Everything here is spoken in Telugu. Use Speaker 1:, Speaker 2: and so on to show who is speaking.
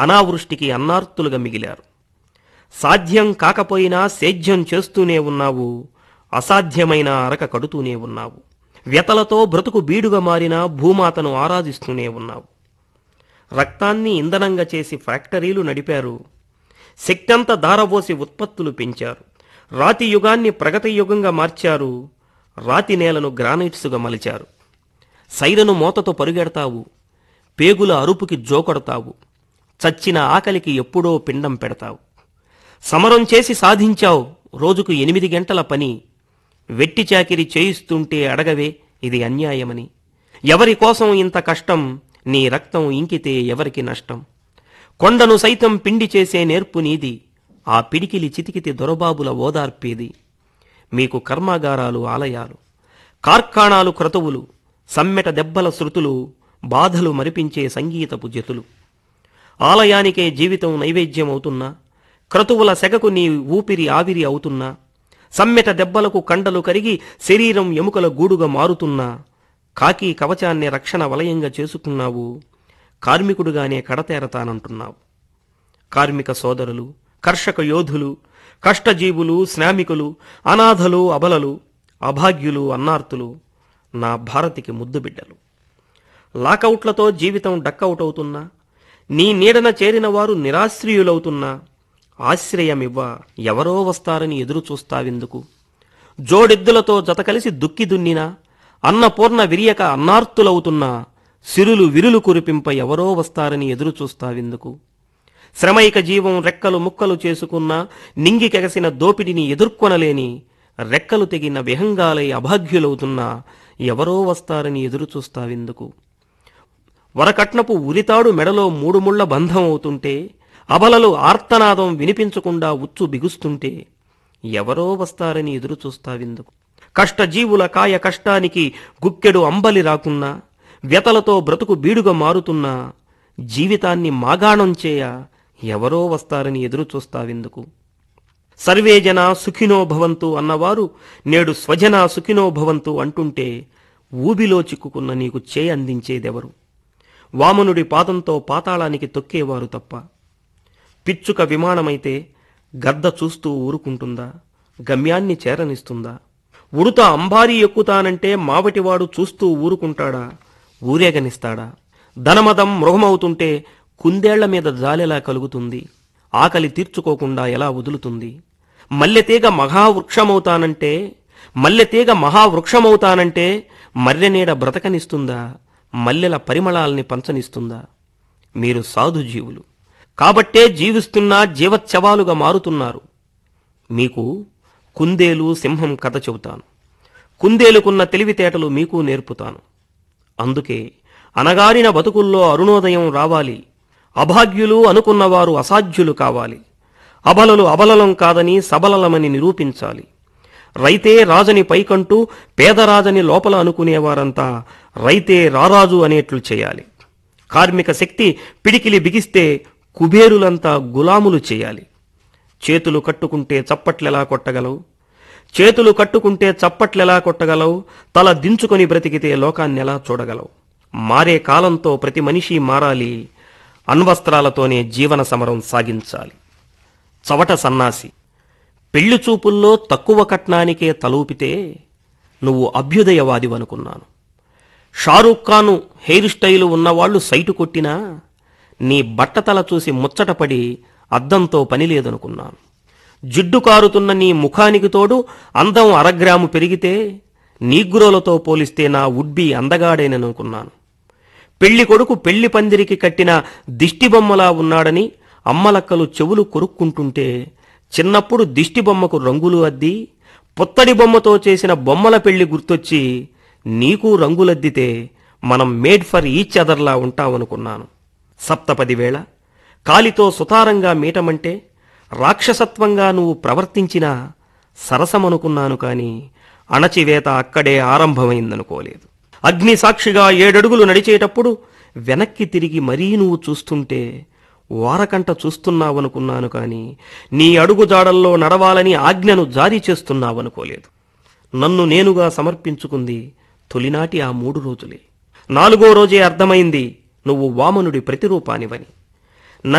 Speaker 1: అనావృష్టికి అన్నార్తులుగా మిగిలారు సాధ్యం కాకపోయినా సేద్యం చేస్తూనే ఉన్నావు అసాధ్యమైన అరక కడుతూనే ఉన్నావు వ్యతలతో బ్రతుకు బీడుగా మారిన భూమాతను ఆరాధిస్తూనే ఉన్నావు రక్తాన్ని ఇంధనంగా చేసి ఫ్యాక్టరీలు నడిపారు శక్తంతా దారబోసి ఉత్పత్తులు పెంచారు రాతి యుగాన్ని ప్రగతి యుగంగా మార్చారు రాతి నేలను గ్రానైట్స్గా మలిచారు సైరను మోతతో పరుగెడతావు పేగుల అరుపుకి జోకొడతావు చచ్చిన ఆకలికి ఎప్పుడో పిండం పెడతావు సమరం చేసి సాధించావు రోజుకు ఎనిమిది గంటల పని వెట్టి చాకిరి చేయిస్తుంటే అడగవే ఇది అన్యాయమని ఎవరి కోసం ఇంత కష్టం నీ రక్తం ఇంకితే ఎవరికి నష్టం కొండను సైతం పిండి చేసే నేర్పు నీది ఆ పిడికిలి చితికితి దొరబాబుల ఓదార్పేది మీకు కర్మాగారాలు ఆలయాలు కార్ఖానాలు క్రతువులు సమ్మెట దెబ్బల శృతులు బాధలు మరిపించే సంగీతపు జతులు ఆలయానికే జీవితం నైవేద్యం అవుతున్నా క్రతువుల సెగకు నీ ఊపిరి ఆవిరి అవుతున్నా సమ్మెట దెబ్బలకు కండలు కరిగి శరీరం ఎముకల గూడుగా మారుతున్నా కాకి కవచాన్ని రక్షణ వలయంగా చేసుకున్నావు కార్మికుడుగానే కడతేరతానంటున్నావు కార్మిక సోదరులు కర్షక యోధులు కష్టజీవులు శ్రామికులు అనాథలు అబలలు అభాగ్యులు అన్నార్తులు నా భారతికి ముద్దు బిడ్డలు లాకౌట్లతో జీవితం డక్కౌట్ అవుతున్నా నీ నీడన చేరిన వారు నిరాశ్రయులవుతున్నా ఆశ్రయమివ్వ ఎవరో వస్తారని ఎదురు చూస్తావెందుకు జోడెద్దులతో జత కలిసి దుక్కి దున్నినా అన్నపూర్ణ విరియక అన్నార్తులవుతున్నా సిరులు విరులు కురిపింప ఎవరో వస్తారని ఎదురు చూస్తావెందుకు శ్రమైక జీవం రెక్కలు ముక్కలు చేసుకున్న నింగికెగసిన దోపిడిని ఎదుర్కొనలేని రెక్కలు తెగిన విహంగాలై అభాగ్యులవుతున్నా ఎవరో వస్తారని ఎదురు చూస్తావెందుకు వరకట్నపు ఉరితాడు మెడలో మూడు ముళ్ల బంధం అవుతుంటే అబలలు ఆర్తనాదం వినిపించకుండా ఉచ్చు బిగుస్తుంటే ఎవరో వస్తారని ఎదురు చూస్తావెందుకు కష్టజీవుల కాయ కష్టానికి గుక్కెడు అంబలి రాకున్నా వ్యతలతో బ్రతుకు బీడుగా మారుతున్నా జీవితాన్ని మాగాణం చేయ ఎవరో వస్తారని ఎదురు చూస్తావెందుకు సర్వే జన సుఖినో భవంతు అన్నవారు నేడు స్వజన సుఖినో భవంతు అంటుంటే ఊబిలో చిక్కుకున్న నీకు చేయి అందించేదెవరు వామనుడి పాదంతో పాతాళానికి తొక్కేవారు తప్ప పిచ్చుక విమానమైతే గద్ద చూస్తూ ఊరుకుంటుందా గమ్యాన్ని చేరనిస్తుందా ఉడుత అంబారీ ఎక్కుతానంటే మావటివాడు చూస్తూ ఊరుకుంటాడా ఊరేగనిస్తాడా ధనమదం మృగమవుతుంటే కుందేళ్ల మీద జాలెలా కలుగుతుంది ఆకలి తీర్చుకోకుండా ఎలా వదులుతుంది మల్లెతీగ మహావృక్షమవుతానంటే మల్లెతీగ మహావృక్షమవుతానంటే మర్రెనీడ బ్రతకనిస్తుందా మల్లెల పరిమళాల్ని పంచనిస్తుందా మీరు సాధుజీవులు కాబట్టే జీవిస్తున్నా జీవచ్చవాలుగా మారుతున్నారు మీకు కుందేలు సింహం కథ చెబుతాను కుందేలుకున్న తెలివితేటలు మీకు నేర్పుతాను అందుకే అనగారిన బతుకుల్లో అరుణోదయం రావాలి అభాగ్యులు అనుకున్నవారు అసాధ్యులు కావాలి అబలలు అబలలం కాదని సబలలమని నిరూపించాలి రైతే రాజని పైకంటూ పేదరాజని లోపల అనుకునేవారంతా రైతే రారాజు అనేట్లు చేయాలి కార్మిక శక్తి పిడికిలి బిగిస్తే కుబేరులంతా గులాములు చేయాలి చేతులు కట్టుకుంటే చప్పట్లెలా కొట్టగలవు చేతులు కట్టుకుంటే చప్పట్లెలా కొట్టగలవు తల దించుకొని బ్రతికితే లోకాన్నెలా చూడగలవు మారే కాలంతో ప్రతి మనిషి మారాలి అణ్వస్త్రాలతోనే జీవన సమరం సాగించాలి చవట సన్నాసి పెళ్లి చూపుల్లో తక్కువ కట్నానికే తలూపితే నువ్వు అభ్యుదయవాదివనుకున్నాను షారూక్ ఖాను హెయిర్ స్టైలు ఉన్నవాళ్లు సైటు కొట్టినా నీ బట్టతల చూసి ముచ్చటపడి అద్దంతో పని లేదనుకున్నాను జిడ్డు కారుతున్న నీ ముఖానికి తోడు అందం అరగ్రాము పెరిగితే నీగ్రోలతో పోలిస్తే నా వుడ్బి అందగాడేననుకున్నాను పెళ్లి కొడుకు పెళ్లి పందిరికి కట్టిన దిష్టిబొమ్మలా ఉన్నాడని అమ్మలక్కలు చెవులు కొరుక్కుంటుంటే చిన్నప్పుడు దిష్టిబొమ్మకు రంగులు అద్ది పుత్తడి బొమ్మతో చేసిన బొమ్మల పెళ్లి గుర్తొచ్చి నీకు రంగులద్దితే మనం మేడ్ ఫర్ ఈచ్ అదర్లా ఉంటామనుకున్నాను సప్తపది వేళ కాలితో సుతారంగా మీటమంటే రాక్షసత్వంగా నువ్వు ప్రవర్తించినా సరసమనుకున్నాను కాని అణచివేత అక్కడే ఆరంభమైందనుకోలేదు అగ్ని సాక్షిగా ఏడడుగులు నడిచేటప్పుడు వెనక్కి తిరిగి మరీ నువ్వు చూస్తుంటే వారకంట చూస్తున్నావనుకున్నాను కాని నీ అడుగుజాడల్లో నడవాలని ఆజ్ఞను జారీ చేస్తున్నావనుకోలేదు నన్ను నేనుగా సమర్పించుకుంది తొలినాటి ఆ మూడు రోజులే నాలుగో రోజే అర్థమైంది నువ్వు వామనుడి ప్రతిరూపానివని